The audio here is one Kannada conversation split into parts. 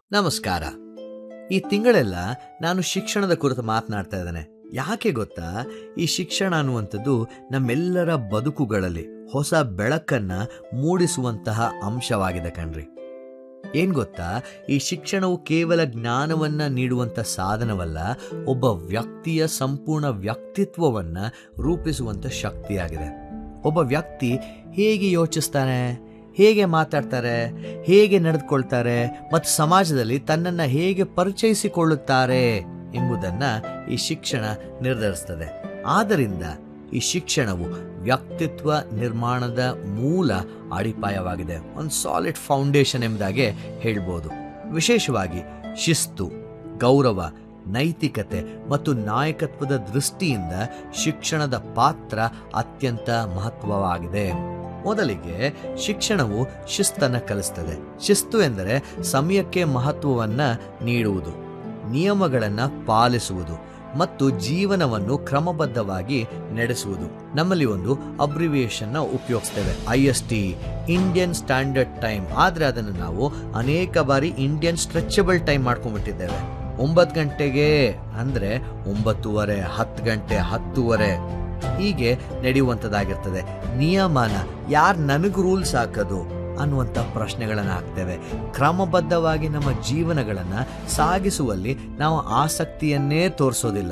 ನಮಸ್ಕಾರ ಈ ತಿಂಗಳೆಲ್ಲ ನಾನು ಶಿಕ್ಷಣದ ಕುರಿತು ಮಾತನಾಡ್ತಾ ಇದ್ದೇನೆ ಯಾಕೆ ಗೊತ್ತಾ ಈ ಶಿಕ್ಷಣ ಅನ್ನುವಂಥದ್ದು ನಮ್ಮೆಲ್ಲರ ಬದುಕುಗಳಲ್ಲಿ ಹೊಸ ಬೆಳಕನ್ನ ಮೂಡಿಸುವಂತಹ ಅಂಶವಾಗಿದೆ ಕಣ್ರಿ ಏನ್ ಗೊತ್ತಾ ಈ ಶಿಕ್ಷಣವು ಕೇವಲ ಜ್ಞಾನವನ್ನ ನೀಡುವಂತ ಸಾಧನವಲ್ಲ ಒಬ್ಬ ವ್ಯಕ್ತಿಯ ಸಂಪೂರ್ಣ ವ್ಯಕ್ತಿತ್ವವನ್ನ ರೂಪಿಸುವಂತ ಶಕ್ತಿಯಾಗಿದೆ ಒಬ್ಬ ವ್ಯಕ್ತಿ ಹೇಗೆ ಯೋಚಿಸ್ತಾನೆ ಹೇಗೆ ಮಾತಾಡ್ತಾರೆ ಹೇಗೆ ನಡೆದುಕೊಳ್ತಾರೆ ಮತ್ತು ಸಮಾಜದಲ್ಲಿ ತನ್ನನ್ನು ಹೇಗೆ ಪರಿಚಯಿಸಿಕೊಳ್ಳುತ್ತಾರೆ ಎಂಬುದನ್ನ ಈ ಶಿಕ್ಷಣ ನಿರ್ಧರಿಸ್ತದೆ ಆದ್ದರಿಂದ ಈ ಶಿಕ್ಷಣವು ವ್ಯಕ್ತಿತ್ವ ನಿರ್ಮಾಣದ ಮೂಲ ಅಡಿಪಾಯವಾಗಿದೆ ಒಂದು ಸಾಲಿಡ್ ಫೌಂಡೇಶನ್ ಎಂಬುದಾಗೆ ಹೇಳ್ಬೋದು ವಿಶೇಷವಾಗಿ ಶಿಸ್ತು ಗೌರವ ನೈತಿಕತೆ ಮತ್ತು ನಾಯಕತ್ವದ ದೃಷ್ಟಿಯಿಂದ ಶಿಕ್ಷಣದ ಪಾತ್ರ ಅತ್ಯಂತ ಮಹತ್ವವಾಗಿದೆ ಮೊದಲಿಗೆ ಶಿಕ್ಷಣವು ಶಿಸ್ತನ್ನು ಕಲಿಸ್ತದೆ ಶಿಸ್ತು ಎಂದರೆ ಸಮಯಕ್ಕೆ ಮಹತ್ವವನ್ನ ನೀಡುವುದು ನಿಯಮಗಳನ್ನು ಪಾಲಿಸುವುದು ಮತ್ತು ಜೀವನವನ್ನು ಕ್ರಮಬದ್ಧವಾಗಿ ನಡೆಸುವುದು ನಮ್ಮಲ್ಲಿ ಒಂದು ಅಬ್ರಿವಿಯೇಷನ್ ನ ಉಪಯೋಗಿಸ್ತೇವೆ I S T Indian standard time ಆದ್ರೆ ಅದನ್ನು ನಾವು ಅನೇಕ ಬಾರಿ ಇಂಡಿಯನ್ ಸ್ಟ್ರೆಚಬಲ್ ಟೈಮ್ ಮಾಡ್ಕೊಂಡ್ಬಿಟ್ಟಿದ್ದೇವೆ ಒಂಬತ್ತು ಗಂಟೆಗೆ ಅಂದ್ರೆ ಒಂಬತ್ತುವರೆ ಹತ್ತು ಗಂಟೆ ಹತ್ತುವರೆ ಹೀಗೆ ನಡೆಯುವಂಥದ್ದಾಗಿರ್ತದೆ ನಿಯಮನ ಯಾರು ನನಗೆ ರೂಲ್ಸ್ ಹಾಕೋದು ಅನ್ನುವಂಥ ಪ್ರಶ್ನೆಗಳನ್ನು ಹಾಕ್ತೇವೆ ಕ್ರಮಬದ್ಧವಾಗಿ ನಮ್ಮ ಜೀವನಗಳನ್ನು ಸಾಗಿಸುವಲ್ಲಿ ನಾವು ಆಸಕ್ತಿಯನ್ನೇ ತೋರಿಸೋದಿಲ್ಲ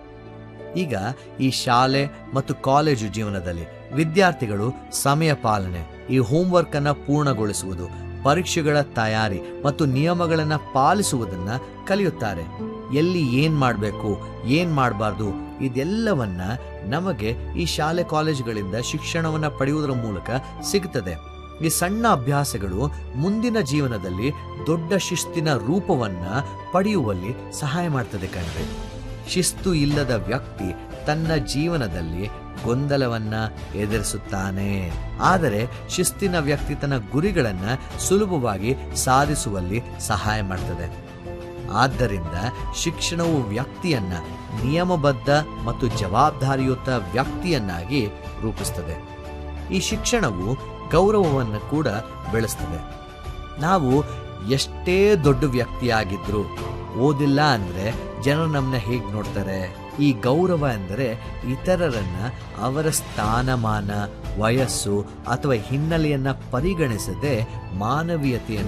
ಈಗ ಈ ಶಾಲೆ ಮತ್ತು ಕಾಲೇಜು ಜೀವನದಲ್ಲಿ ವಿದ್ಯಾರ್ಥಿಗಳು ಸಮಯ ಪಾಲನೆ ಈ ಹೋಮ್ವರ್ಕ್ ಅನ್ನ ಪೂರ್ಣಗೊಳಿಸುವುದು ಪರೀಕ್ಷೆಗಳ ತಯಾರಿ ಮತ್ತು ನಿಯಮಗಳನ್ನು ಪಾಲಿಸುವುದನ್ನ ಕಲಿಯುತ್ತಾರೆ ಎಲ್ಲಿ ಏನ್ ಮಾಡಬೇಕು ಏನ್ ಮಾಡಬಾರ್ದು ಇದೆಲ್ಲವನ್ನ ನಮಗೆ ಈ ಶಾಲೆ ಕಾಲೇಜುಗಳಿಂದ ಶಿಕ್ಷಣವನ್ನ ಪಡೆಯುವುದರ ಮೂಲಕ ಸಿಗುತ್ತದೆ ಈ ಸಣ್ಣ ಅಭ್ಯಾಸಗಳು ಮುಂದಿನ ಜೀವನದಲ್ಲಿ ದೊಡ್ಡ ಶಿಸ್ತಿನ ರೂಪವನ್ನ ಪಡೆಯುವಲ್ಲಿ ಸಹಾಯ ಮಾಡ್ತದೆ ಕಣ್ರಿ ಶಿಸ್ತು ಇಲ್ಲದ ವ್ಯಕ್ತಿ ತನ್ನ ಜೀವನದಲ್ಲಿ ಗೊಂದಲವನ್ನ ಎದುರಿಸುತ್ತಾನೆ ಆದರೆ ಶಿಸ್ತಿನ ವ್ಯಕ್ತಿ ತನ್ನ ಗುರಿಗಳನ್ನ ಸುಲಭವಾಗಿ ಸಾಧಿಸುವಲ್ಲಿ ಸಹಾಯ ಮಾಡ್ತದೆ ಆದ್ದರಿಂದ ಶಿಕ್ಷಣವು ವ್ಯಕ್ತಿಯನ್ನ ನಿಯಮಬದ್ಧ ಮತ್ತು ಜವಾಬ್ದಾರಿಯುತ ವ್ಯಕ್ತಿಯನ್ನಾಗಿ ರೂಪಿಸ್ತದೆ ಈ ಶಿಕ್ಷಣವು ಗೌರವವನ್ನು ಕೂಡ ಬೆಳೆಸ್ತದೆ ನಾವು ಎಷ್ಟೇ ದೊಡ್ಡ ವ್ಯಕ್ತಿಯಾಗಿದ್ರು ಓದಿಲ್ಲ ಅಂದ್ರೆ ಜನರು ನಮ್ಮನ್ನ ಹೇಗೆ ನೋಡ್ತಾರೆ ಈ ಗೌರವ ಎಂದರೆ ಇತರರನ್ನ ಅವರ ಸ್ಥಾನಮಾನ ವಯಸ್ಸು ಅಥವಾ ಹಿನ್ನೆಲೆಯನ್ನ ಪರಿಗಣಿಸದೆ ಮಾನವೀಯತೆಯನ್ನು